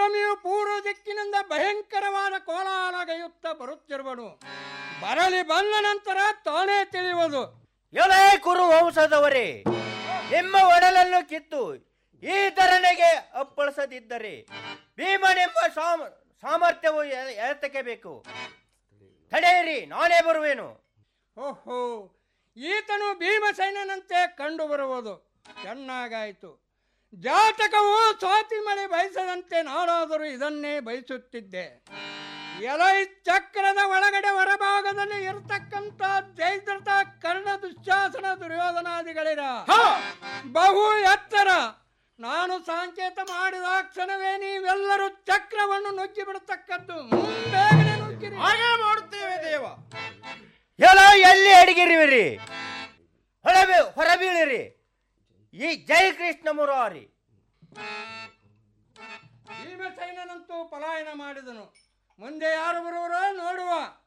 ವಿಕ್ರಮಿಯು ಪೂರ್ವ ದಿಕ್ಕಿನಿಂದ ಭಯಂಕರವಾದ ಕೋಲಾಹಲಗೈಯುತ್ತ ಬರುತ್ತಿರುವನು ಬರಲಿ ಬಂದ ನಂತರ ತಾನೇ ತಿಳಿಯುವುದು ಎಲೇ ಕುರು ವಂಶದವರೇ ನಿಮ್ಮ ಒಡಲನ್ನು ಕಿತ್ತು ಈ ಧರಣಿಗೆ ಅಪ್ಪಳಿಸದಿದ್ದರೆ ಭೀಮನೆಂಬ ಸಾಮ ಸಾಮರ್ಥ್ಯವು ಎ- ಎತ್ತಕ್ಕೆ ಬೇಕು ತಡೆಯಿರಿ ನಾನೇ ಬರುವೆನು ಓಹೋ ಈತನು ಭೀಮಸೇನಂತೆ ಕಂಡು ಬರುವುದು ಚೆನ್ನಾಗಾಯಿತು ಜಾತಕವು ಸ್ವಾತಿ ಮಳೆ ಬಯಸದಂತೆ ನಾನಾದರೂ ಇದನ್ನೇ ಬಯಸುತ್ತಿದ್ದೆ ಎಲೈ ಚಕ್ರದ ಒಳಗಡೆ ಹೊರಭಾಗದಲ್ಲಿ ಇರತಕ್ಕಂತ ಜೈದ್ರತ ಕರ್ಣ ದುಶ್ಯಾಸನ ದುರ್ಯೋಧನಾದಿಗಳಿರ ಬಹು ಎತ್ತರ ನಾನು ಸಂಕೇತ ಮಾಡಿದ ಕ್ಷಣವೇ ನೀವೆಲ್ಲರೂ ಚಕ್ರವನ್ನು ನುಗ್ಗಿ ಬಿಡತಕ್ಕದ್ದು ಹ್ಮ್, ಬೇಗನೆ ನುಗ್ಗಿರಿ ಹಾಗೆ ಮಾಡುತ್ತೇವೆ ದೇವ ಎಲ್ಲ ಎಲ್ಲಿ ಅಡಗಿರುವಿರಿ ಹೊರಬೀ ಹೊರಬೀಳಿರಿ ಈ ಜೈ ಕೃಷ್ಣ ಮುರಾರಿ ಭೀಮಸೇನಂತೂ ಪಲಾಯನ ಮಾಡಿದನು ಮುಂದೆ ಯಾರು ಬರುವರೋ ನೋಡುವ